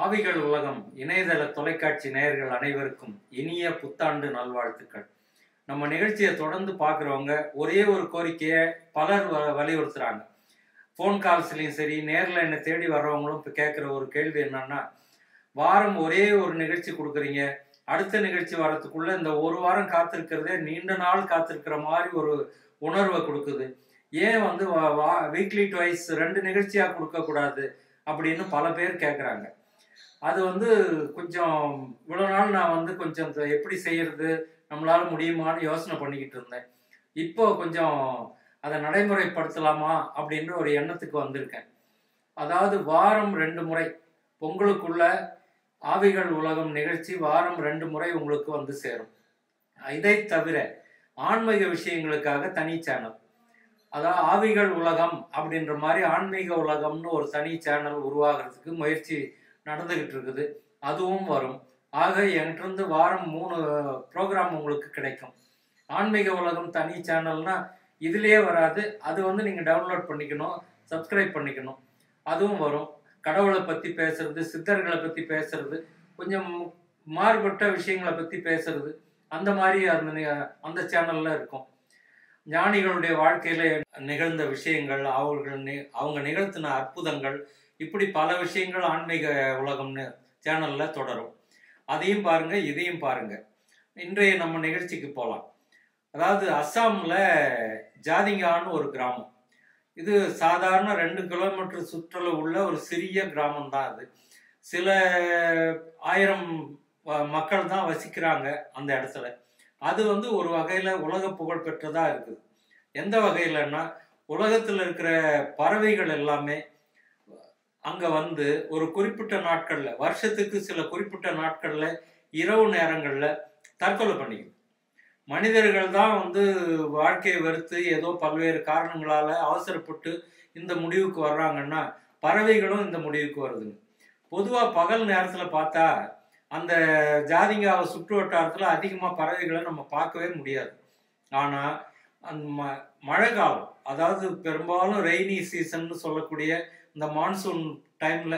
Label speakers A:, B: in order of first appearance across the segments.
A: ஆவிகள் உலகம் இணையதள தொலைக்காட்சி நேயர்கள் அனைவருக்கும் இனிய புத்தாண்டு நல்வாழ்த்துக்கள் நம்ம நிகழ்ச்சியை தொடர்ந்து பார்க்குறவங்க ஒரே ஒரு கோரிக்கையை பலர் வ- வலியுறுத்துறாங்க ஃபோன் கால்ஸ்லையும் சரி நேரில் என்னை தேடி வர்றவங்களும் இப்போ கேட்குற ஒரு கேள்வி என்னன்னா வாரம் ஒரே ஒரு நிகழ்ச்சி கொடுக்குறீங்க அடுத்த நிகழ்ச்சி வரத்துக்குள்ள இந்த ஒரு வாரம் காத்திருக்கிறதே நீண்ட நாள் காத்திருக்கிற மாதிரி ஒரு உணர்வை கொடுக்குது ஏன் வந்து வீக்லி ட்வைஸ் ரெண்டு நிகழ்ச்சியாக கொடுக்கக்கூடாது அப்படின்னு பல பேர் கேட்குறாங்க அது வந்து கொஞ்சம் இவ்வளோ நாள் நான் வந்து கொஞ்சம் இந்த எப்படி செய்யறது நம்மளால முடியுமான்னு யோசனை பண்ணிக்கிட்டு இருந்தேன் இப்போ கொஞ்சம் அதை நடைமுறைப்படுத்தலாமா அப்படின்ற ஒரு எண்ணத்துக்கு வந்திருக்கேன் அதாவது வாரம் ரெண்டு முறை பொங்கலுக்குள்ள ஆவிகள் உலகம் நிகழ்ச்சி வாரம் ரெண்டு முறை உங்களுக்கு வந்து சேரும் இதை தவிர ஆன்மீக விஷயங்களுக்காக தனி சேனல் அதாவது ஆவிகள் உலகம் அப்படின்ற மாதிரி ஆன்மீக உலகம்னு ஒரு தனி சேனல் உருவாகிறதுக்கு முயற்சி நடந்துகிட்டு இருக்குது அதுவும் வரும் ஆக என்கிட்ட வாரம் மூணு ப்ரோக்ராம் உங்களுக்கு கிடைக்கும் ஆன்மீக உலகம் தனி சேனல்னா இதுலயே வராது அது வந்து நீங்க டவுன்லோட் பண்ணிக்கணும் சப்ஸ்கிரைப் பண்ணிக்கணும் அதுவும் வரும் கடவுளை பத்தி பேசுறது சித்தர்களை பத்தி பேசுறது கொஞ்சம் மாறுபட்ட விஷயங்களை பத்தி பேசுறது அந்த மாதிரி அந்த நி- அந்த சேனல்ல இருக்கும் ஞானிகளுடைய வாழ்க்கையில நிகழ்ந்த விஷயங்கள் அவர்கள் நி- அவங்க நிகழ்த்தின அற்புதங்கள் இப்படி பல விஷயங்கள் ஆன்மீக உலகம்னு சேனல்ல தொடரும் அதையும் பாருங்க இதையும் பாருங்க இன்றைய நம்ம நிகழ்ச்சிக்கு போகலாம் அதாவது அஸ்ஸாம்ல ஜாதிங்கான்னு ஒரு கிராமம் இது சாதாரண ரெண்டு கிலோமீட்டர் சுற்றளவு உள்ள ஒரு சிறிய கிராமம் தான் அது சில ஆயிரம் வ- மக்கள் தான் வசிக்கிறாங்க அந்த இடத்துல அது வந்து ஒரு வகையில உலக புகழ் பெற்றதா இருக்குது எந்த வகையிலன்னா உலகத்துல இருக்கிற பறவைகள் எல்லாமே அங்க வந்து ஒரு குறிப்பிட்ட நாட்கள்ல வருஷத்துக்கு சில குறிப்பிட்ட நாட்கள்ல இரவு நேரங்கள்ல தற்கொலை பண்ணிக்கும் மனிதர்கள் தான் வந்து வாழ்க்கையை வெறுத்து ஏதோ பல்வேறு காரணங்களால அவசரப்பட்டு இந்த முடிவுக்கு வர்றாங்கன்னா பறவைகளும் இந்த முடிவுக்கு வருதுங்க பொதுவா பகல் நேரத்துல பார்த்தா அந்த ஜாதிங்காவை சுற்று வட்டாரத்துல அதிகமா பறவைகளை நம்ம பார்க்கவே முடியாது ஆனா அந்த ம- மழை காலம் அதாவது பெரும்பாலும் ரெய்னி சீசன்னு சொல்லக்கூடிய இந்த மான்சூன் டைம்ல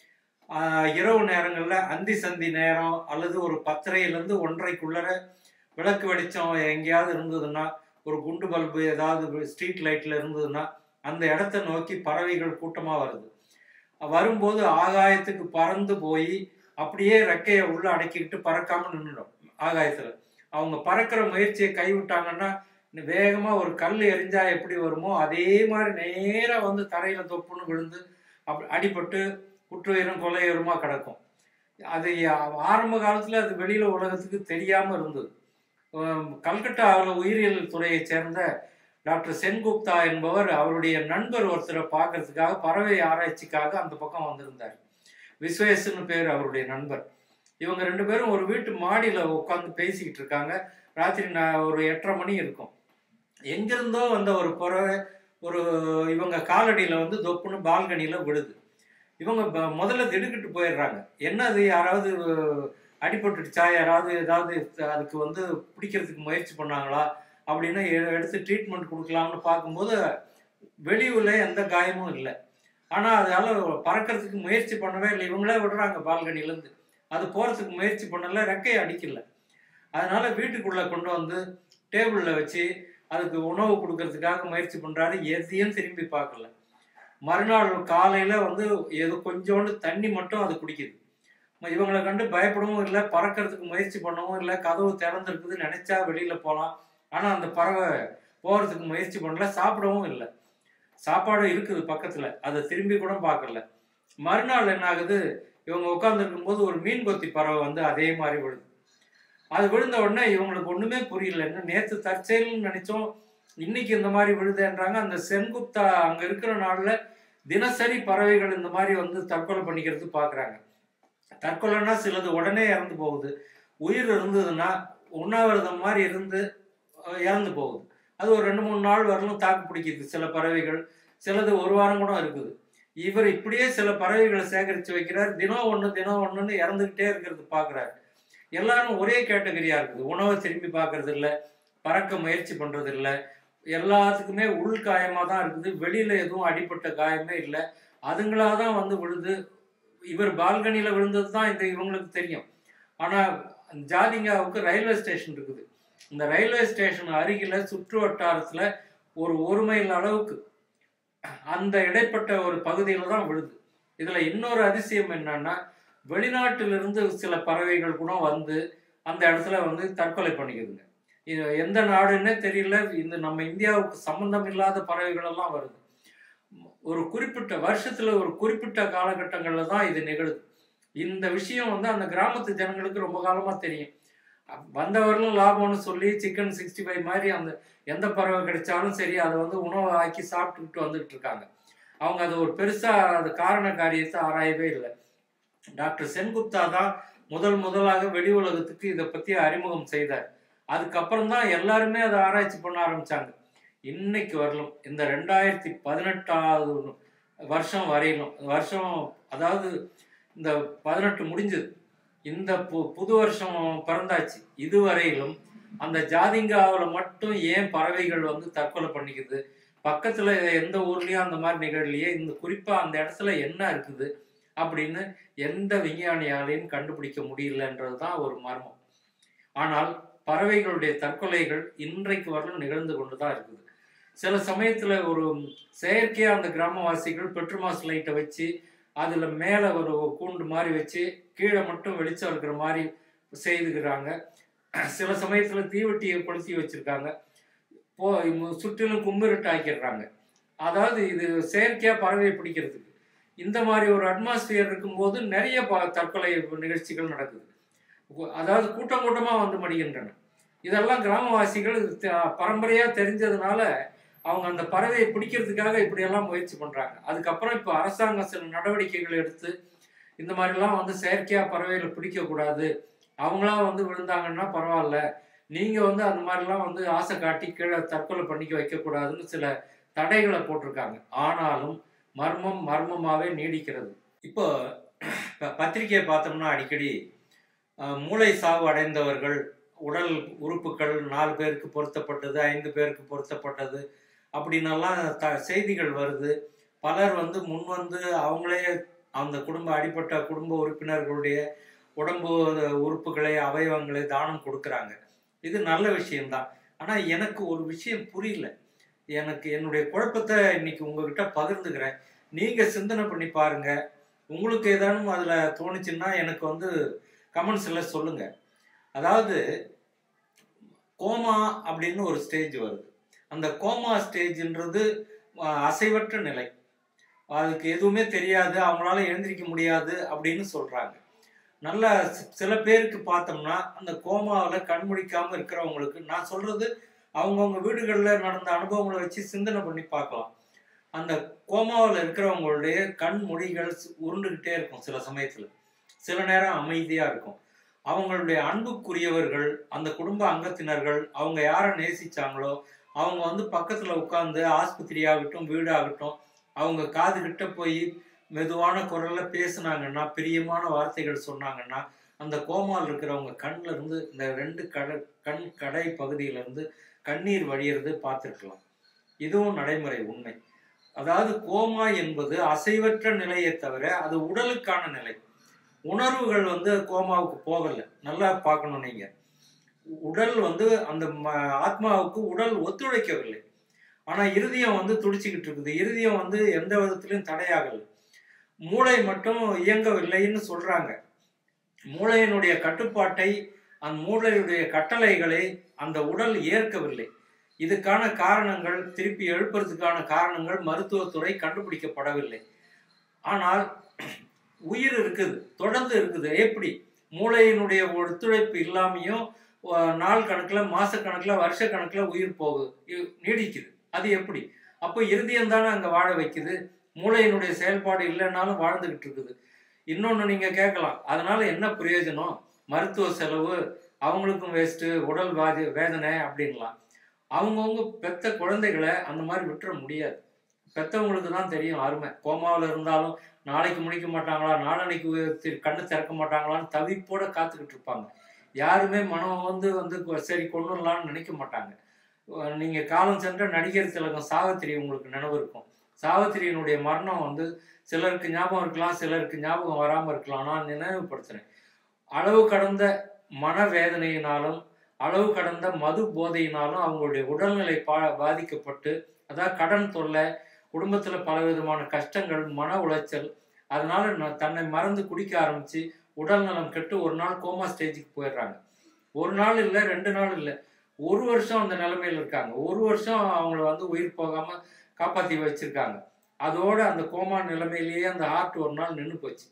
A: ஆஹ், இரவு நேரங்கள்ல அந்தி சந்தி நேரம் அல்லது ஒரு பத்தரையிலேருந்து ஒன்றரைக்குள்ளர விளக்கு வெளிச்சம் எங்கேயாவது இருந்ததுன்னா ஒரு குண்டு பல்பு ஏதாவது ஸ்ட்ரீட் லைட்ல இருந்ததுன்னா அந்த இடத்த நோக்கி பறவைகள் கூட்டமா வருது வரும்போது ஆகாயத்துக்கு பறந்து போய் அப்படியே ரெக்கையை உள்ள அடக்கிக்கிட்டு பறக்காம நின்றுடும் ஆகாயத்துல அவங்க பறக்கிற முயற்சியை கைவிட்டாங்கன்னா வேகமா ஒரு கல் எரிஞ்சா எப்படி வருமோ அதே மாதிரி நேரா வந்து தரையில தொப்புன்னு விழுந்து அப்படி அடிபட்டு குற்றுயிரும் கொலையுருமா கிடக்கும் அது ஆரம்ப காலத்துல அது வெளியில உலகத்துக்கு தெரியாம இருந்தது உம், கல்கட்டாவில் உயிரியல் துறையைச் சேர்ந்த டாக்டர் சென்குப்தா என்பவர் அவருடைய நண்பர் ஒருத்தரை பார்க்கறதுக்காக பறவை ஆராய்ச்சிக்காக அந்த பக்கம் வந்திருந்தார் விஸ்வேஸ்னு பேர் அவருடைய நண்பர் இவங்க ரெண்டு பேரும் ஒரு வீட்டு மாடியில உட்காந்து பேசிக்கிட்டு இருக்காங்க ராத்திரி நான் ஒரு எட்டரை மணி இருக்கும் எங்கிருந்தோ வந்த ஒரு பறவை ஒரு இவங்க காலடியில வந்து தொப்புன்னு பால்கனியில விழுது இவங்க ப- முதல்ல திடுக்கிட்டு போயிடுறாங்க என்ன அது யாராவது அடிபட்டுடுச்சா யாராவது ஏதாவது அதுக்கு வந்து பிடிக்கிறதுக்கு முயற்சி பண்ணாங்களா அப்படின்னு எ- எடுத்து ட்ரீட்மெண்ட் கொடுக்கலாம்னு பார்க்கும்போது வெளியூர்ல எந்த காயமும் இல்லை ஆனா அதால பறக்கிறதுக்கு முயற்சி பண்ணவே இல்லை இவங்களே விடுறாங்க பால்கனில இருந்து அது போறதுக்கு முயற்சி பண்ணல ரெக்கையை அடிக்கல அதனால வீட்டுக்குள்ள கொண்டு வந்து டேபிள்ல வச்சு அதுக்கு உணவு கொடுக்கறதுக்காக முயற்சி பண்றாரு எதையும் திரும்பி பார்க்கல மறுநாள் காலையில வந்து ஏதோ கொஞ்சோண்டு தண்ணி மட்டும் அது குடிக்குது ம- இவங்களை கண்டு பயப்படவும் இல்லை பறக்கிறதுக்கு முயற்சி பண்ணவும் இல்லை கதவு திறந்திருக்குது நினைச்சா வெளியில போகலாம் ஆனா அந்த பறவை போறதுக்கு முயற்சி பண்ணல சாப்பிடவும் இல்லை சாப்பாடு இருக்குது பக்கத்துல அதை திரும்பி கூட பார்க்கல மறுநாள் என்ன ஆகுது இவங்க உட்கார்ந்துருக்கும் போது ஒரு மீன் கொத்தி பறவை வந்து அதே மாதிரி விழுது அது விழுந்த உடனே இவங்களுக்கு ஒண்ணுமே புரியல என்ன நேத்து தற்செயல்னு நினைச்சோம் இன்னைக்கு இந்த மாதிரி விழுதுன்றாங்க அந்த சென்குப்தா அங்க இருக்கிற நாள்ல தினசரி பறவைகள் இந்த மாதிரி வந்து தற்கொலை பண்ணிக்கிறது பாக்குறாங்க தற்கொலைன்னா சிலது உடனே இறந்து போகுது உயிர் இருந்ததுன்னா உண்ணாவிரதம் மாதிரி இருந்து அஹ், இறந்து போகுது அது ஒரு ரெண்டு மூணு நாள் வரலும் தாக்கு பிடிக்குது சில பறவைகள் சிலது ஒரு வாரம் கூட இருக்குது இவர் இப்படியே சில பறவைகளை சேகரித்து வைக்கிறார் தினம் ஒன்று தினம் ஒன்றுன்னு இறந்துக்கிட்டே இருக்கிறது பார்க்குறாரு எல்லாரும் ஒரே கேட்டகரியா இருக்குது உணவை திரும்பி பார்க்கறது இல்ல பறக்க முயற்சி பண்றது இல்ல எல்லாத்துக்குமே உள் காயமா தான் இருக்குது வெளியில எதுவும் அடிபட்ட காயமே இல்லை அதுங்களா தான் வந்து விழுது இவர் பால்கனியில் விழுந்தது தான் இது இவங்களுக்கு தெரியும் ஆனால் ஜாதிங்காவுக்கு ரயில்வே ஸ்டேஷன் இருக்குது இந்த ரயில்வே ஸ்டேஷன் அருகில் சுற்று வட்டாரத்தில் ஒரு ஒரு மைல் அளவுக்கு அந்த இடைப்பட்ட ஒரு பகுதியில் தான் விழுது இதில் இன்னொரு அதிசயம் என்னன்னா வெளிநாட்டிலிருந்து சில பறவைகள் கூட வந்து அந்த இடத்துல வந்து தற்கொலை பண்ணிக்குதுங்க இது எந்த நாடுன்னே தெரியல இந்த நம்ம இந்தியாவுக்கு சம்பந்தம் இல்லாத பறவைகள் எல்லாம் வருது ஒரு குறிப்பிட்ட வருஷத்துல ஒரு குறிப்பிட்ட காலகட்டங்கள்ல தான் இது நிகழுது இந்த விஷயம் வந்து அந்த கிராமத்து ஜனங்களுக்கு ரொம்ப காலமா தெரியும் வந்தவர்களும் லாபம்னு சொல்லி சிக்கன் சிக்ஸ்டி ஃபைவ் மாதிரி அந்த எந்த பறவை கிடைச்சாலும் சரி அதை வந்து உணவு ஆக்கி சாப்பிட்டுக்கிட்டு வந்துகிட்டு இருக்காங்க அவங்க அது ஒரு பெருசா அது காரண காரியத்தை ஆராயவே இல்லை டாக்டர் சென்குப்தா தான் முதல் முதலாக வெளி உலகத்துக்கு இதை பத்தி அறிமுகம் செய்தார் அதுக்கப்புறம் தான் எல்லாருமே அதை ஆராய்ச்சி பண்ண ஆரம்பிச்சாங்க இன்னைக்கு வரலும் இந்த ரெண்டாயிரத்தி பதினெட்டாவது வருஷம் வரையிலும் வருஷம் அதாவது இந்த பதினெட்டு முடிஞ்சது இந்த பு புது வருஷம் பிறந்தாச்சு இதுவரையிலும் அந்த ஜாதிங்காவில் மட்டும் ஏன் பறவைகள் வந்து தற்கொலை பண்ணிக்குது பக்கத்துல எந்த ஊர்லயும் அந்த மாதிரி நிகழலையே இந்த குறிப்பா அந்த இடத்துல என்ன இருக்குது அப்படின்னு எந்த விஞ்ஞானியாலையும் கண்டுபிடிக்க முடியலன்றது தான் ஒரு மர்மம் ஆனால் பறவைகளுடைய தற்கொலைகள் இன்றைக்கு வரலும் நிகழ்ந்து கொண்டு தான் இருக்குது சில சமயத்துல ஒரு செயற்கையா அந்த கிராமவாசிகள் பெட்ரோமாஸ் லைட்டை வச்சு அதுல மேல ஒரு கூண்டு மாதிரி வச்சு கீழே மட்டும் வெளிச்சம் இருக்கிற மாதிரி செய்துக்கிறாங்க சில சமயத்துல தீவெட்டியை கொளுத்தி வச்சிருக்காங்க போ சுற்றிலும் கும்மிருட்டு ஆக்கிடுறாங்க அதாவது இது செயற்கையா பறவையை பிடிக்கிறதுக்கு இந்த மாதிரி ஒரு அட்மாஸ்பியர் இருக்கும்போது நிறைய ப- தற்கொலை நிகழ்ச்சிகள் நடக்குது கு- அதாவது கூட்டம் கூட்டமா வந்து மடிகின்றன இதெல்லாம் கிராமவாசிகள் த- பரம்பரையா தெரிஞ்சதுனால அவங்க அந்த பறவையை பிடிக்கிறதுக்காக இப்படியெல்லாம் முயற்சி பண்றாங்க அதுக்கப்புறம் இப்போ அரசாங்கம் சில நடவடிக்கைகள் எடுத்து இந்த மாதிரிலாம் வந்து செயற்கையா பறவைகளை பிடிக்க கூடாது அவங்களா வந்து விழுந்தாங்கன்னா பரவாயில்ல நீங்க வந்து அந்த மாதிரிலாம் வந்து ஆசை காட்டி கீழே தற்கொலை பண்ணிக்க வைக்கக்கூடாதுன்னு சில தடைகளை போட்டிருக்காங்க ஆனாலும் மர்மம் மர்மமாவே நீடிக்கிறது இப்போ ப- பத்திரிக்கையை பார்த்தோம்னா அடிக்கடி அஹ், மூளை சாவு அடைந்தவர்கள் உடல் உறுப்புகள் நாலு பேருக்கு பொருத்தப்பட்டது ஐந்து பேருக்கு பொருத்தப்பட்டது அப்படின்னெல்லாம் த செய்திகள் வருது பலர் வந்து முன் வந்து அவங்களே அந்த குடும்ப அடிப்பட்ட குடும்ப உறுப்பினர்களுடைய உடம்பு உறுப்புகளை அவயவங்களை தானம் கொடுக்குறாங்க இது நல்ல விஷயம்தான் ஆனால் எனக்கு ஒரு விஷயம் புரியல எனக்கு என்னுடைய குழப்பத்தை இன்னைக்கு உங்ககிட்ட பகிர்ந்துக்கிறேன் நீங்க சிந்தனை பண்ணி பாருங்க உங்களுக்கு ஏதானும் அதுல தோணுச்சுன்னா எனக்கு வந்து கமெண்ட்ஸ்ல சொல்லுங்க அதாவது கோமா அப்படின்னு ஒரு ஸ்டேஜ் வருது அந்த கோமா ஸ்டேஜ்ன்றது அஹ், அசைவற்ற நிலை அதுக்கு எதுவுமே தெரியாது அவங்களால எழுந்திரிக்க முடியாது அப்படின்னு சொல்றாங்க நல்ல சி- சில பேருக்கு பார்த்தோம்னா அந்த கோமாவில் கண்முழிக்காம இருக்கிறவங்களுக்கு நான் சொல்றது அவங்கவுங்க வீடுகளில் நடந்த அனுபவங்களை வச்சு சிந்தனை பண்ணி பார்க்கலாம் அந்த கோமாவில் இருக்கிறவங்களுடைய கண் மொழிகள் உருண்டுகிட்டே இருக்கும் சில சமயத்தில் சில நேரம் அமைதியாக இருக்கும் அவங்களுடைய அன்புக்குரியவர்கள் அந்த குடும்ப அங்கத்தினர்கள் அவங்க யாரை நேசிச்சாங்களோ அவங்க வந்து பக்கத்தில் உட்காந்து ஆஸ்பத்திரி ஆகட்டும் வீடாகட்டும் அவங்க காது கிட்ட போய் மெதுவான குரல்ல பேசுனாங்கன்னா பிரியமான வார்த்தைகள் சொன்னாங்கன்னா அந்த கோமால் இருக்கிறவங்க கண்ணுல இருந்து இந்த ரெண்டு கடை கண் கடை பகுதியில இருந்து கண்ணீர் வழியிறது பார்த்துருக்கலாம் இதுவும் நடைமுறை உண்மை அதாவது கோமா என்பது அசைவற்ற நிலையை தவிர அது உடலுக்கான நிலை உணர்வுகள் வந்து கோமாவுக்கு போகல நல்லா பார்க்கணும் நீங்க உடல் வந்து அந்த ம- ஆத்மாவுக்கு உடல் ஒத்துழைக்கவில்லை ஆனா இருதயம் வந்து துடிச்சுக்கிட்டு இருக்குது இருதயம் வந்து எந்த விதத்திலையும் தடையாகல மூளை மட்டும் இயங்கவில்லைன்னு சொல்றாங்க மூளையினுடைய கட்டுப்பாட்டை அந்த மூளையுடைய கட்டளைகளை அந்த உடல் ஏற்கவில்லை இதுக்கான காரணங்கள் திருப்பி எழுப்புறதுக்கான காரணங்கள் மருத்துவத்துறை கண்டுபிடிக்கப்படவில்லை ஆனால் உயிர் இருக்குது தொடர்ந்து இருக்குது எப்படி மூளையினுடைய ஒத்துழைப்பு இல்லாமையும் அஹ், நாள் கணக்கில் மாச கணக்கில் வருஷ கணக்கில் உயிர் போகுது இ- நீடிக்குது அது எப்படி அப்போ இருதயம் தானே அங்கே வாழ வைக்குது மூளையினுடைய செயல்பாடு இல்லைன்னாலும் வாழ்ந்துகிட்டு இருக்குது இன்னொன்று நீங்கள் கேட்கலாம் அதனால என்ன பிரயோஜனம் மருத்துவ செலவு அவங்களுக்கும் வேஸ்ட்டு உடல் வாதி வேதனை அப்படின்லாம் அவங்கவுங்க பெத்த குழந்தைகளை அந்த மாதிரி விட்டுற முடியாது பெத்தவங்களுக்கு தான் தெரியும் அருமை கோமாவில் இருந்தாலும் நாளைக்கு முடிக்க மாட்டாங்களா நாளன்னைக்கு தி- கண்ணு திறக்க மாட்டாங்களான்னு தவிப்போட காத்துக்கிட்டு இருப்பாங்க யாருமே மனம் வந்து வந்து கொ- சரி கொண்டுடலாம்னு நினைக்க மாட்டாங்க அஹ் நீங்க காலம் சென்ற நடிகர் திலகம் சாவித்திரி உங்களுக்கு நினைவு இருக்கும் சாவித்திரியினுடைய மரணம் வந்து சிலருக்கு ஞாபகம் இருக்கலாம் சிலருக்கு ஞாபகம் வராமல் இருக்கலாம் நான் நினைவுபடுத்துறேன் அளவு கடந்த மனவேதனையினாலும் அளவு கடந்த மது போதையினாலும் அவங்களுடைய உடல்நிலை பா பாதிக்கப்பட்டு அதாவது கடன் தொல்லை குடும்பத்தில் பலவிதமான கஷ்டங்கள் மன உளைச்சல் அதனால நான் தன்னை மறந்து குடிக்க ஆரம்பிச்சு உடல் நலம் கெட்டு ஒரு நாள் கோமா ஸ்டேஜுக்கு போயிடுறாங்க ஒரு நாள் இல்லை ரெண்டு நாள் இல்லை ஒரு வருஷம் அந்த நிலைமையில இருக்காங்க ஒரு வருஷம் அவங்கள வந்து உயிர் போகாம காப்பாற்றி வச்சிருக்காங்க அதோட அந்த கோமா நிலைமையிலேயே அந்த ஹார்ட் ஒரு நாள் நின்று போச்சு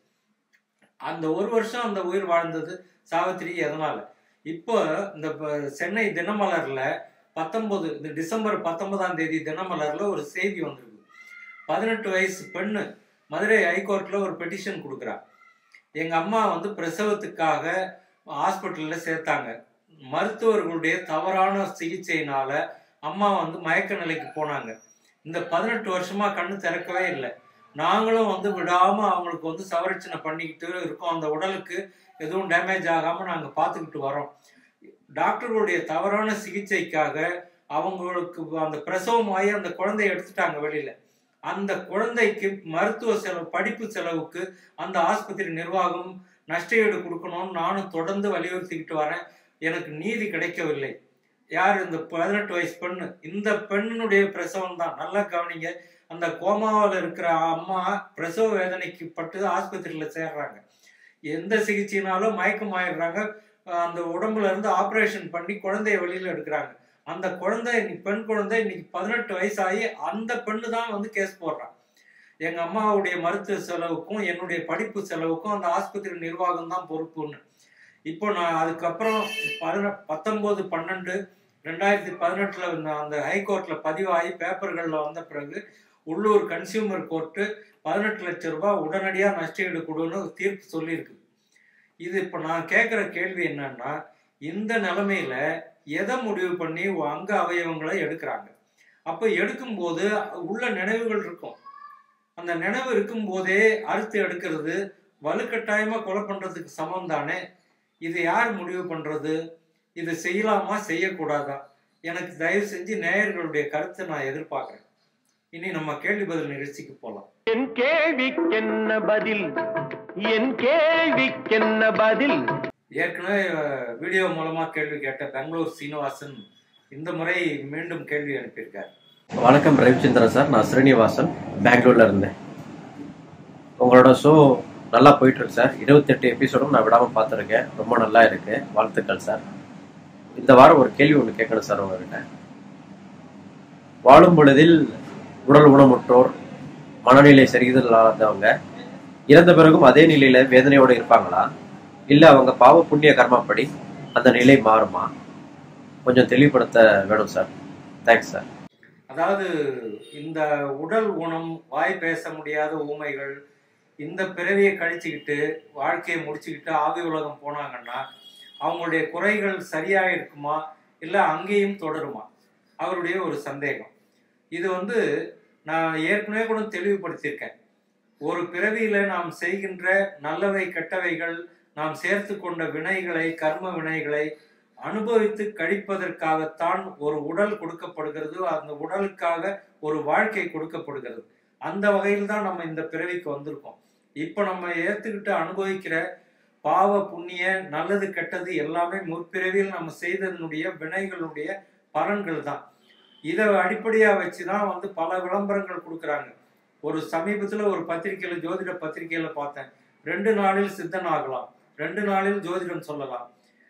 A: அந்த ஒரு வருஷம் அந்த உயிர் வாழ்ந்தது சாவித்திரி எதனால இப்போ இந்த ப- சென்னை தினமலர்ல பத்தொன்பது இந்த டிசம்பர் பத்தொன்பதாம் தேதி தினமலர்ல ஒரு செய்தி வந்திருக்கு பதினெட்டு வயசு பெண்ணு மதுரை ஹைகோர்ட்ல ஒரு பெட்டிஷன் கொடுக்குறா எங்க அம்மா வந்து பிரசவத்துக்காக ஹாஸ்பிட்டல்ல சேர்த்தாங்க மருத்துவர்களுடைய தவறான சிகிச்சையினால அம்மா வந்து மயக்க நிலைக்கு போனாங்க இந்த பதினெட்டு வருஷமா கண்ணு திறக்கவே இல்லை நாங்களும் வந்து விடாம அவங்களுக்கு வந்து சவரட்சணை பண்ணிக்கிட்டு இருக்கோம் அந்த உடலுக்கு எதுவும் டேமேஜ் ஆகாம நாங்க பார்த்துக்கிட்டு வரோம் டாக்டர்களுடைய தவறான சிகிச்சைக்காக அவங்களுக்கு அந்த பிரசவம் ஆகி அந்த குழந்தைய எடுத்துட்டாங்க வெளியில அந்த குழந்தைக்கு மருத்துவ செலவு படிப்பு செலவுக்கு அந்த ஆஸ்பத்திரி நிர்வாகம் நஷ்டஈடு கொடுக்கணும்னு நானும் தொடர்ந்து வலியுறுத்திக்கிட்டு வரேன் எனக்கு நீதி கிடைக்கவில்லை யார் இந்த பதினெட்டு வயசு பெண்ணு இந்த பெண்ணுடைய பிரசவம் தான் நல்லா கவனிங்க அந்த கோமாவில் இருக்கிற அம்மா பிரசவ வேதனைக்கு பட்டு ஆஸ்பத்திரியில் சேர்றாங்க எந்த சிகிச்சைனாலும் மயக்கம் ஆயிடுறாங்க அஹ் அந்த உடம்புல இருந்து ஆப்ரேஷன் பண்ணி குழந்தைய வெளியில எடுக்கிறாங்க அந்த குழந்தை இன்னைக்கு பெண் குழந்தை இன்னைக்கு பதினெட்டு வயசாகி அந்த பெண்ணு தான் வந்து கேஸ் போடுறான் எங்க அம்மாவுடைய மருத்துவ செலவுக்கும் என்னுடைய படிப்பு செலவுக்கும் அந்த ஆஸ்பத்திரி நிர்வாகம் தான் பொறுப்புன்னு இப்போ நான் அதுக்கப்புறம் பதின பத்தொன்பது பன்னெண்டு ரெண்டாயிரத்தி பதினெட்டுல அந்த ஹைகோர்ட்ல பதிவாகி பேப்பர்கள்ல வந்த பிறகு உள்ளூர் கன்சியூமர் கோர்ட்டு பதினெட்டு லட்சம் ரூபாய் உடனடியா நஷ்டஈடு கொடுன்னு தீர்ப்பு சொல்லியிருக்கு இது இப்போ நான் கேட்குற கேள்வி என்னன்னா இந்த நிலைமையில எதை முடிவு பண்ணி அங்க அவயவங்களை எடுக்கிறாங்க அப்போ எடுக்கும்போது உள்ள நினைவுகள் இருக்கும் அந்த நினைவு இருக்கும் போதே அறுத்து எடுக்கிறது வலுக்கட்டாயமா கொலை பண்றதுக்கு சமம் தானே இது யார் முடிவு பண்றது இது செய்யலாமா செய்யக்கூடாதா எனக்கு தயவு செஞ்சு நேயர்களுடைய கருத்தை நான் எதிர்பார்க்கிறேன் இனி நம்ம கேள்வி பதில் நிகழ்ச்சிக்கு போகலாம்
B: என் கேள்விக்கென்ன பதில் என் கேள்விக்கென்ன பதில்
A: ஏற்கனவே அஹ், வீடியோ மூலமா கேள்வி கேட்ட பெங்களூர் சீனிவாசன் இந்த முறை மீண்டும் கேள்வி அனுப்பியிருக்கார்
C: வணக்கம் ரவிச்சந்திரன் சார் நான் ஸ்ரீனிவாசன் பெங்களூர்ல இருந்தேன் உங்களோட ஷோ நல்லா போயிட்டு இருக்கு சார் இருபத்தெட்டு எபிசோடும் நான் விடாம பார்த்துருக்கேன் ரொம்ப நல்லா இருக்கு வாழ்த்துக்கள் சார் இந்த வாரம் ஒரு கேள்வி ஒன்று கேட்கணும் சார் உங்ககிட்ட வாழும் பொழுதில் உடல் ஊனமுற்றோர் மனநிலை சரியில்லாதவங்க இறந்த பிறகும் அதே நிலையில வேதனையோட இருப்பாங்களா இல்ல அவங்க பாவ புண்ணிய கர்மப்படி அந்த நிலை மாறுமா கொஞ்சம் தெளிவுபடுத்த வேணும் சார் தேங்க்ஸ் சார்
A: அதாவது இந்த உடல் ஊனம் வாய் பேச முடியாத ஊமைகள் இந்த பிறவியை கழிச்சுக்கிட்டு வாழ்க்கையை முடிச்சுக்கிட்டு ஆவி உலகம் போனாங்கன்னா அவங்களுடைய குறைகள் சரியா இருக்குமா இல்லை அங்கேயும் தொடருமா அவருடைய ஒரு சந்தேகம் இது வந்து நான் ஏற்கனவே கூட தெளிவுபடுத்தியிருக்கேன் ஒரு பிறவியில நாம் செய்கின்ற நல்லவை கெட்டவைகள் நாம் சேர்த்து கொண்ட வினைகளை கர்ம வினைகளை அனுபவித்து கழிப்பதற்காகத்தான் ஒரு உடல் கொடுக்கப்படுகிறது அந்த உடலுக்காக ஒரு வாழ்க்கை கொடுக்கப்படுகிறது அந்த வகையில் தான் நம்ம இந்த பிறவிக்கு வந்திருக்கோம் இப்போ நம்ம ஏத்துக்கிட்டு அனுபவிக்கிற பாவ புண்ணிய நல்லது கெட்டது எல்லாமே முற்பிறவியில் நம்ம செய்ததனுடைய வினைகளுடைய பலன்கள் தான் இதை அடிப்படையா வச்சு தான் வந்து பல விளம்பரங்கள் கொடுக்குறாங்க ஒரு சமீபத்தில் ஒரு பத்திரிக்கையில ஜோதிட பத்திரிக்கையில பார்த்தேன் ரெண்டு நாளில் சித்தன் ஆகலாம் ரெண்டு நாளில் ஜோதிடம் சொல்லலாம்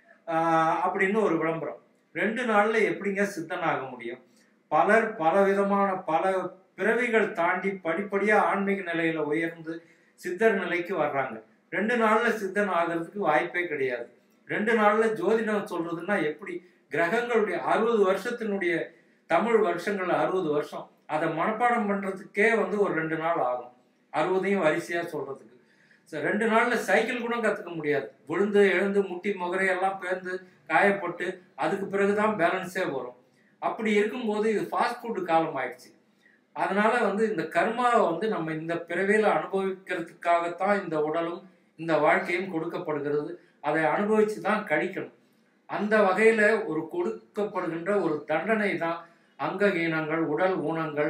A: ஆஹ் அப்படின்னு ஒரு விளம்பரம் ரெண்டு நாள்ல எப்படிங்க சித்தன் ஆக முடியும் பலர் பல விதமான பல பிறவிகள் தாண்டி படிப்படியா ஆன்மீக நிலையில உயர்ந்து சித்தர் நிலைக்கு வர்றாங்க ரெண்டு நாள்ல சித்தன் ஆகிறதுக்கு வாய்ப்பே கிடையாது ரெண்டு நாள்ல ஜோதிடம் சொல்றதுன்னா எப்படி கிரகங்களுடைய அறுபது வருஷத்தினுடைய தமிழ் வருஷங்கள் அறுபது வருஷம் அதை மனப்பாடம் பண்றதுக்கே வந்து ஒரு ரெண்டு நாள் ஆகும் அறுபதையும் வரிசையா சொல்றதுக்கு So, ரெண்டு நாள்ல சைக்கிள் கூட கத்துக்க முடியாது விழுந்து எழுந்து முட்டி முகரையெல்லாம் பேர்ந்து காயப்பட்டு அதுக்கு பிறகுதான் பேலன்ஸே வரும் அப்படி இருக்கும்போது இது ஃபாஸ்ட் ஃபுட் காலம் ஆயிடுச்சு அதனால வந்து இந்த கர்மாவை வந்து நம்ம இந்த பிறவியில அனுபவிக்கிறதுக்காகத்தான் இந்த உடலும் இந்த வாழ்க்கையும் கொடுக்கப்படுகிறது அதை அனுபவிச்சு தான் கழிக்கணும் அந்த வகையில ஒரு கொடுக்கப்படுகின்ற ஒரு தண்டனை தான் அங்ககீனங்கள் உடல் ஊனங்கள்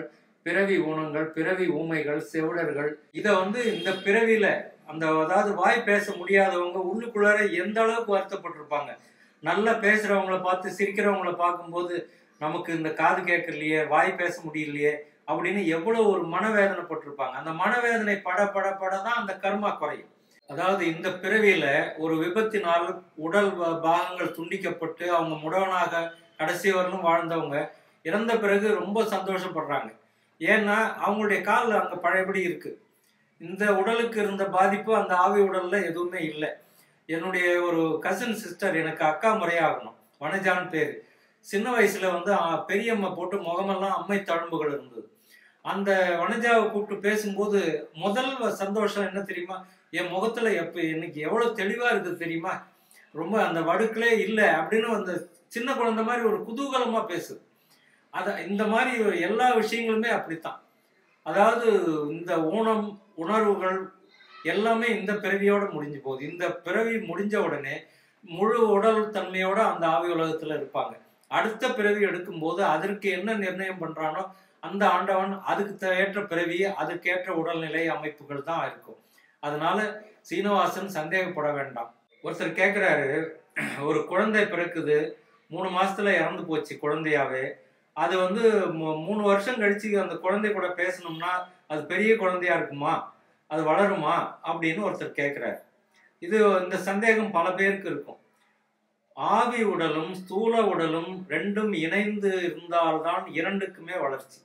A: பிறவி ஊனங்கள் பிறவி ஊமைகள் செவிடர்கள் இதை வந்து இந்த பிறவியில அந்த அதாவது வாய் பேச முடியாதவங்க உள்ளுக்குள்ளார எந்த அளவுக்கு வருத்தப்பட்டிருப்பாங்க நல்லா பேசுறவங்கள பார்த்து சிரிக்கிறவங்கள பார்க்கும்போது நமக்கு இந்த காது கேட்கலையே வாய் பேச முடியலையே அப்படின்னு எவ்வளவு ஒரு மனவேதனைப்பட்டிருப்பாங்க அந்த மனவேதனை பட பட பட தான் அந்த கர்மா குறையும் அதாவது இந்த பிறவியில ஒரு விபத்தினால் உடல் பா- பாகங்கள் துண்டிக்கப்பட்டு அவங்க முடவனாக கடைசி வரலும் வாழ்ந்தவங்க இறந்த பிறகு ரொம்ப சந்தோஷப்படுறாங்க ஏன்னா அவங்களுடைய கால் அங்க பழையபடி இருக்கு இந்த உடலுக்கு இருந்த பாதிப்பு அந்த ஆவி உடல்ல எதுவுமே இல்லை என்னுடைய ஒரு கசின் சிஸ்டர் எனக்கு அக்கா முறையாகணும் வனஜான் பேர் சின்ன வயசுல வந்து ஆ, பெரியம்மா போட்டு முகமெல்லாம் அம்மை தழும்புகள் இருந்தது அந்த வனஜாவை கூப்பிட்டு பேசும்போது முதல் வ- சந்தோஷம் என்ன தெரியுமா என் முகத்துல எப்ப இன்னைக்கு எவ்வளவு தெளிவா இருக்குது தெரியுமா ரொம்ப அந்த வடுக்களே இல்லை அப்படின்னு அந்த சின்ன குழந்தை மாதிரி ஒரு குதூகலமா பேசுது அத இந்த மாதிரி எல்லா விஷயங்களுமே அப்படித்தான் அதாவது இந்த ஊனம் உணர்வுகள் எல்லாமே இந்த பிறவியோட முடிஞ்சு போகுது இந்த பிறவி முடிஞ்ச உடனே முழு உடல் தன்மையோட அந்த ஆவி உலகத்துல இருப்பாங்க அடுத்த பிறவி எடுக்கும்போது அதற்கு என்ன நிர்ணயம் பண்றானோ அந்த ஆண்டவன் அதுக்கு த- ஏற்ற பிறவி அதுக்கேற்ற உடல்நிலை அமைப்புகள் தான் இருக்கும் அதனால சீனிவாசன் சந்தேகப்பட வேண்டாம் ஒருத்தர் கேட்குறாரு ஒரு குழந்தை பிறக்குது மூணு மாசத்துல இறந்து போச்சு குழந்தையாவே அது வந்து மூ- மூணு வருஷம் கழிச்சு அந்த குழந்தை கூட பேசணும்னா அது பெரிய குழந்தையா இருக்குமா அது வளருமா அப்படின்னு ஒருத்தர் கேட்குறாரு இது இந்த சந்தேகம் பல பேருக்கு இருக்கும் ஆவி உடலும் ஸ்தூல உடலும் ரெண்டும் இணைந்து இருந்தால்தான் இரண்டுக்குமே வளர்ச்சி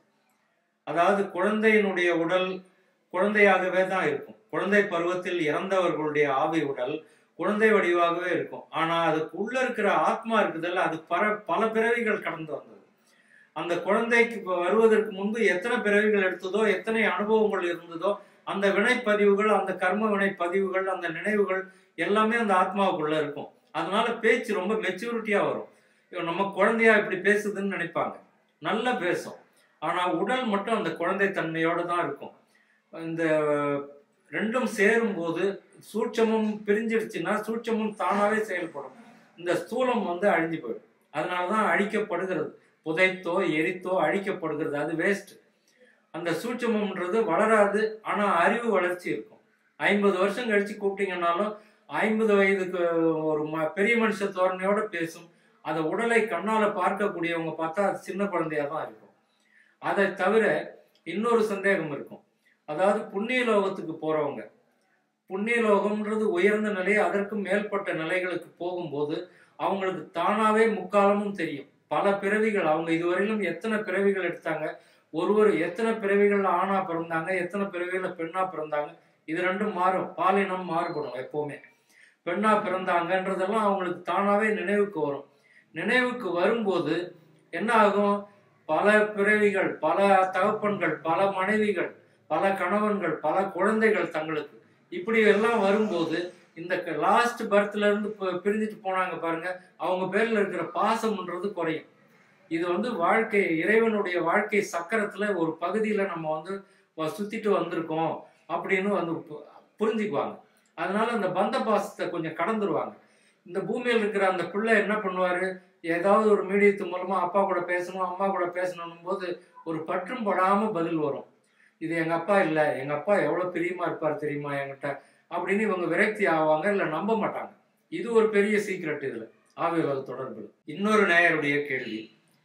A: அதாவது குழந்தையினுடைய உடல் குழந்தையாகவே தான் இருக்கும் குழந்தை பருவத்தில் இறந்தவர்களுடைய ஆவி உடல் குழந்தை வடிவாகவே இருக்கும் ஆனா அதுக்கு உள்ள இருக்கிற ஆத்மா இருக்குதுல்ல அது பல பல பிறவிகள் கடந்து வந்தது அந்த குழந்தைக்கு இப்ப வருவதற்கு முன்பு எத்தனை பிறவிகள் எடுத்ததோ எத்தனை அனுபவங்கள் இருந்ததோ அந்த வினைப்பதிவுகள் அந்த கர்ம வினைப்பதிவுகள் அந்த நினைவுகள் எல்லாமே அந்த ஆத்மாவுக்குள்ள இருக்கும் அதனால பேச்சு ரொம்ப மெச்சூரிட்டியா வரும் ஐயோ, நம்ம குழந்தையா இப்படி பேசுதுன்னு நினைப்பாங்க நல்லா பேசும் ஆனா உடல் மட்டும் அந்த குழந்தை தன்மையோட தான் இருக்கும் இந்த ரெண்டும் சேரும்போது சூட்சமும் பிரிஞ்சிடுச்சுன்னா சூட்சமும் தானாவே செயல்படும் இந்த ஸ்தூலம் வந்து அழிஞ்சு போயிடும் அதனாலதான் அழிக்கப்படுகிறது புதைத்தோ எரித்தோ அழிக்கப்படுகிறது அது வேஸ்ட் அந்த சூட்சமம்ன்றது வளராது ஆனா அறிவு வளர்ச்சி இருக்கும் ஐம்பது வருஷம் கழிச்சு கூப்பிட்டீங்கன்னாலும் ஐம்பது வயதுக்கு ஒரு ம- பெரிய மனுஷ தோரணையோட பேசும் அந்த உடலை கண்ணால பார்க்கக்கூடியவங்க பார்த்தா அது சின்ன குழந்தையா தான் இருக்கும் அதை தவிர இன்னொரு சந்தேகம் இருக்கும் அதாவது புண்ணிய லோகத்துக்கு போறவங்க புண்ணிய லோகம்ன்றது உயர்ந்த நிலை அதற்கு மேல்பட்ட நிலைகளுக்கு போகும்போது அவங்களுக்கு தானாவே முக்காலமும் தெரியும் பல பிறவிகள் அவங்க இதுவரையிலும் எத்தனை பிறவிகள் எடுத்தாங்க ஒருவர் எத்தனை பிறவிகள் ஆணா பிறந்தாங்க எத்தனை பிறவிகள் பெண்ணா பிறந்தாங்க இது ரெண்டும் மாறும் பாலினம் மாறுபடும் எப்பவுமே பெண்ணா பிறந்தாங்கன்றதெல்லாம் அவங்களுக்கு தானாவே நினைவுக்கு வரும் நினைவுக்கு வரும்போது என்ன ஆகும் பல பிறவிகள் பல தகப்பன்கள் பல மனைவிகள் பல கணவன்கள் பல குழந்தைகள் தங்களுக்கு இப்படி எல்லாம் வரும்போது இந்த லாஸ்ட் பர்த்ல இருந்து பி- பிரிஞ்சுட்டு போனாங்க பாருங்க அவங்க பேர்ல இருக்கிற பாசம்ன்றது குறையும் இது வந்து வாழ்க்கை இறைவனுடைய வாழ்க்கை சக்கரத்துல ஒரு பகுதியில நம்ம வந்து வ- சுத்திட்டு வந்திருக்கோம் அப்படின்னு வந்து பு- புரிஞ்சுக்குவாங்க அதனால அந்த பந்த பாசத்தை கொஞ்சம் கடந்துருவாங்க இந்த பூமியில் இருக்கிற அந்த பிள்ளை என்ன பண்ணுவாரு ஏதாவது ஒரு மீடியத்து மூலமா அப்பா கூட பேசணும் அம்மா கூட பேசணும் போது ஒரு பற்றும் படாம பதில் வரும் இது எங்க அப்பா இல்ல எங்க அப்பா எவ்வளவு பிரியமா இருப்பார் தெரியுமா என்கிட்ட அப்படின்னு இவங்க விரக்தி ஆவாங்க இல்ல நம்ப மாட்டாங்க இது ஒரு பெரிய சீக்ரெட் இதுல ஆவி உலக தொடர்பு இன்னொரு நேயருடைய கேள்வி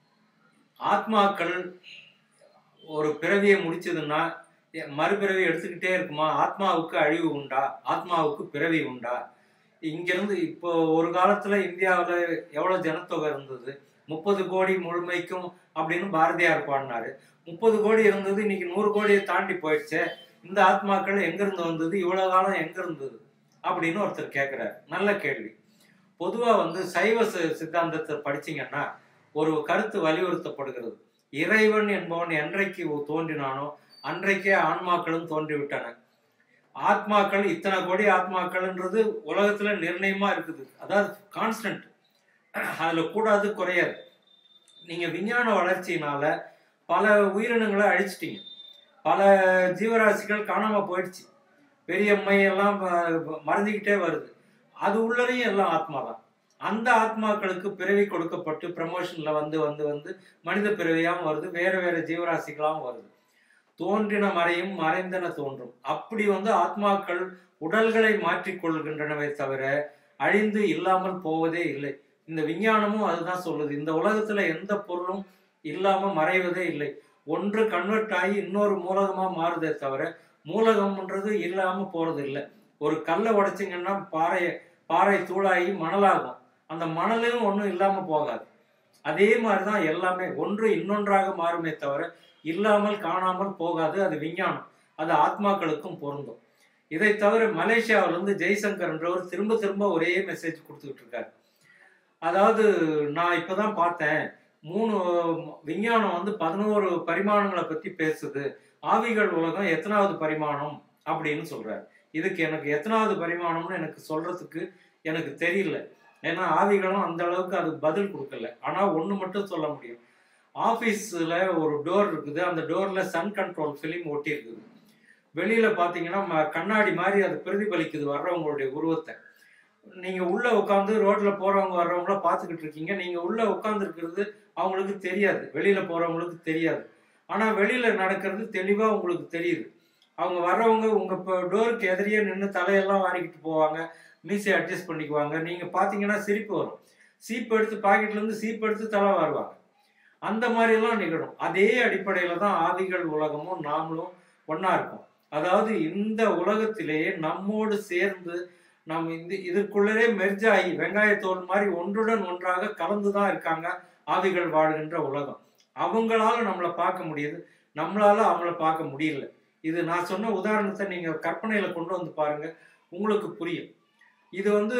A: ஆத்மாக்கள் ஒரு பிறவியை முடிச்சதுன்னா எ- மறுபிறவி எடுத்துக்கிட்டே இருக்குமா ஆத்மாவுக்கு அழிவு உண்டா ஆத்மாவுக்கு பிறவி உண்டா இங்கிருந்து இப்போ ஒரு காலத்துல இந்தியாவில் எவ்வளவு ஜனத்தொகை இருந்தது முப்பது கோடி முழுமைக்கும் அப்படின்னு பாரதியார் பாடினாரு முப்பது கோடி இருந்தது இன்னைக்கு நூறு கோடியை தாண்டி போயிடுச்சே இந்த ஆத்மாக்கள் எங்க இருந்து வந்தது இவ்வளவு காலம் எங்க இருந்தது அப்படின்னு ஒருத்தர் கேட்கிறார் நல்ல கேள்வி பொதுவா வந்து சைவ சி- சித்தாந்தத்தை படிச்சீங்கன்னா ஒரு கருத்து வலியுறுத்தப்படுகிறது இறைவன் என்பவன் என்றைக்கு தோன்றினானோ அன்றைக்கே ஆன்மாக்களும் தோன்றிவிட்டன ஆத்மாக்கள் இத்தனை கோடி ஆத்மாக்கள்ன்றது உலகத்துல நிர்ணயமா இருக்குது அதாவது கான்ஸ்டன்ட் அதுல கூடாது குறையாது நீங்க விஞ்ஞான வளர்ச்சியினால பல உயிரினங்களை அழிச்சிட்டீங்க பல ஜீவராசிகள் காணாம போயிடுச்சு பெரியம்மை எல்லாம் ப- மறைஞ்சுக்கிட்டே வருது அது உள்ளதையும் எல்லாம் ஆத்மா தான் அந்த ஆத்மாக்களுக்கு பிறவி கொடுக்கப்பட்டு ப்ரமோஷன்ல வந்து வந்து வந்து மனித பிறவியாகவும் வருது வேற வேற ஜீவராசிகளாகவும் வருது தோன்றின மறையும் மறைந்தன தோன்றும் அப்படி வந்து ஆத்மாக்கள் உடல்களை மாற்றிக்கொள்கின்றனவே தவிர அழிந்து இல்லாமல் போவதே இல்லை இந்த விஞ்ஞானமும் அதுதான் சொல்லுது இந்த உலகத்துல எந்த பொருளும் இல்லாம மறைவதே இல்லை ஒன்று கன்வெர்ட் ஆகி இன்னொரு மூலகமா மாறுதே தவிர மூலகம்ன்றது இல்லாம போறது இல்லை ஒரு கல்லை உடைச்சிங்கன்னா பாறை பாறை தூளாகி மணலாகும் அந்த மணலும் ஒன்றும் இல்லாம போகாது அதே மாதிரிதான் எல்லாமே ஒன்று இன்னொன்றாக மாறுமே தவிர இல்லாமல் காணாமல் போகாது அது விஞ்ஞானம் அது ஆத்மாக்களுக்கும் பொருந்தும் இதை தவிர மலேசியாவில இருந்து ஜெய்சங்கர்ன்றவர் திரும்ப திரும்ப ஒரே மெசேஜ் கொடுத்துக்கிட்டு இருக்காரு அதாவது நான் இப்பதான் பார்த்தேன் மூணு விஞ்ஞானம் வந்து பதினோரு பரிமாணங்களை பத்தி பேசுது ஆவிகள் உலகம் எத்தனாவது பரிமாணம் அப்படின்னு சொல்றாரு இதுக்கு எனக்கு எத்தனாவது பரிமாணம்னு எனக்கு சொல்றதுக்கு எனக்கு தெரியல ஏன்னா ஆவிகளும் அந்த அளவுக்கு அது பதில் கொடுக்கல ஆனா ஒண்ணு மட்டும் சொல்ல முடியும் ஆபீஸ்ல ஒரு டோர் இருக்குது அந்த டோர்ல சன் கண்ட்ரோல் ஃபிலிம் ஒட்டி இருக்குது வெளியில பாத்தீங்கன்னா ம- கண்ணாடி மாதிரி அது பிரதிபலிக்குது வர்றவங்களுடைய உருவத்தை நீங்க உள்ள உட்காந்து ரோட்ல போறவங்க வர்றவங்கள பாத்துக்கிட்டு இருக்கீங்க நீங்க உள்ள உட்கார்ந்து இருக்கிறது அவங்களுக்கு தெரியாது வெளியில போறவங்களுக்கு தெரியாது ஆனா வெளியில நடக்கிறது தெளிவா உங்களுக்கு தெரியுது அவங்க வர்றவங்க உங்க டோருக்கு எதிரியே நின்று தலையெல்லாம் வாரிக்கிட்டு போவாங்க மீசை அட்ஜஸ்ட் பண்ணிக்குவாங்க நீங்க பாத்தீங்கன்னா சிரிப்பு வரும் சீப் எடுத்து பாக்கெட்ல இருந்து சீப் எடுத்து தலை வாருவாங்க அந்த மாதிரி எல்லாம் நிகழும் அதே அடிப்படையில தான் ஆவிகள் உலகமும் நாமளும் ஒண்ணா இருக்கும் அதாவது இந்த உலகத்திலேயே நம்மோடு சேர்ந்து நம்ம இந்த இதுக்குள்ளரே மெர்ஜ் ஆகி வெங்காயத்தோல் மாதிரி ஒன்றுடன் ஒன்றாக கலந்து தான் இருக்காங்க ஆவிகள் வாழ்கின்ற உலகம் அவங்களால நம்மளை பார்க்க முடியுது நம்மளால அவங்கள பார்க்க முடியல இது நான் சொன்ன உதாரணத்தை நீங்க கற்பனையில கொண்டு வந்து பாருங்க உங்களுக்கு புரியும் இது வந்து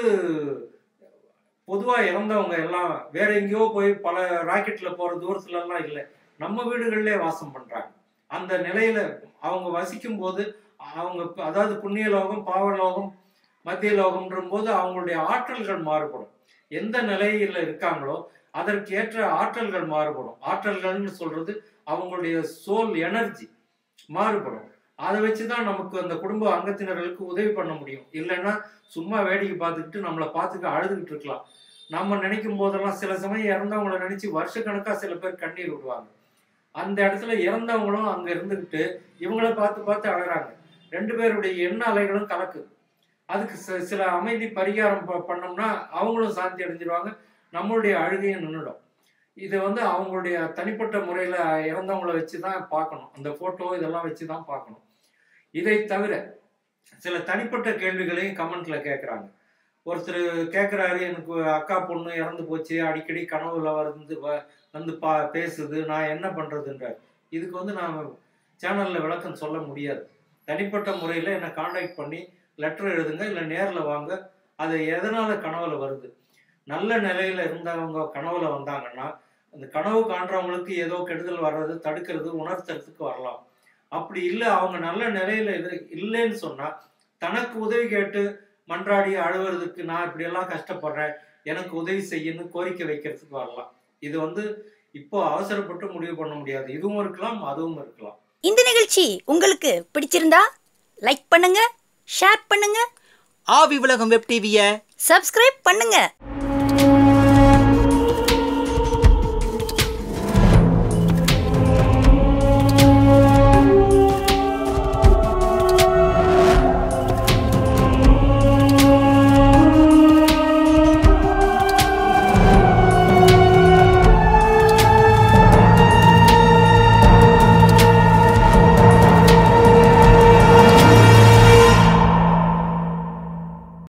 A: பொதுவா இறந்தவங்க எல்லாம் வேற எங்கேயோ போய் பல ராக்கெட்ல போற தூரத்துல எல்லாம் இல்லை நம்ம வீடுகளிலே வாசம் பண்றாங்க அந்த நிலையில அவங்க வசிக்கும் போது அவங்க ப- அதாவது புண்ணிய லோகம் பாவலோகம் மத்திய லோகம்ன்ற போது அவங்களுடைய ஆற்றல்கள் மாறுபடும் எந்த நிலையில இருக்காங்களோ அதற்கேற்ற ஆற்றல்கள் மாறுபடும் ஆற்றல்கள்னு சொல்றது அவங்களுடைய சோல் எனர்ஜி மாறுபடும் அதை வச்சுதான் நமக்கு அந்த குடும்ப அங்கத்தினர்களுக்கு உதவி பண்ண முடியும் இல்லைன்னா சும்மா வேடிக்கை பார்த்துக்கிட்டு நம்மளை பார்த்துக்க அழுதுகிட்டு இருக்கலாம் நம்ம நினைக்கும் போதெல்லாம் சில சமயம் இறந்தவங்கள நினைச்சு வருஷக்கணக்கா சில பேர் கண்ணீர் விடுவாங்க அந்த இடத்துல இறந்தவங்களும் அங்க இருந்துகிட்டு இவங்கள பார்த்து பார்த்து அழறாங்க ரெண்டு பேருடைய எண்ண அலைகளும் கலக்குது அதுக்கு சி- சில அமைதி பரிகாரம் ப- பண்ணோம்னா அவங்களும் சாந்தி அடைஞ்சிருவாங்க நம்மளுடைய அழுகையும் நின்றுடும் இது வந்து அவங்களுடைய தனிப்பட்ட முறையில இறந்தவங்கள வச்சு தான் பார்க்கணும் அந்த போட்டோ இதெல்லாம் வச்சு தான் பார்க்கணும் இதை தவிர சில தனிப்பட்ட கேள்விகளையும் கமெண்ட்ல கேட்குறாங்க ஒருத்தர் கேட்குறாரு எனக்கு அக்கா பொண்ணு இறந்து போச்சு அடிக்கடி கனவுல வந்து வ- வந்து பா பேசுது நான் என்ன பண்றதுன்றார் இதுக்கு வந்து நான் சேனல்ல விளக்கம் சொல்ல முடியாது தனிப்பட்ட முறையில் என்னை காண்டாக்ட் பண்ணி லெட்டர் எழுதுங்க இல்லை நேரில் வாங்க அது எதனால கனவுல வருது நல்ல நிலையில இருந்தவங்க கனவுல வந்தாங்கன்னா அந்த கனவு காண்றவங்களுக்கு ஏதோ கெடுதல் வர்றது தடுக்கிறது உணர்த்துறதுக்கு வரலாம் அப்படி இல்லை அவங்க நல்ல நிலையில இது இல்லைன்னு சொன்னா தனக்கு உதவி கேட்டு மன்றாடி அழுவுறதுக்கு நான் இப்படி எல்லாம் கஷ்டப்படுறேன் எனக்கு உதவி செய்யணும் கோரிக்கை வைக்கிறதுக்கு வரலாம் இது வந்து இப்போ அவசரப்பட்டு முடிவு பண்ண முடியாது இதுவும் இருக்கலாம் அதுவும் இருக்கலாம்
D: இந்த நிகழ்ச்சி உங்களுக்கு பிடிச்சிருந்தா லைக் பண்ணுங்க ஷேர் பண்ணுங்க
E: ஆவி உலகம் வெப் டிவியை
D: சப்ஸ்கிரைப் பண்ணுங்க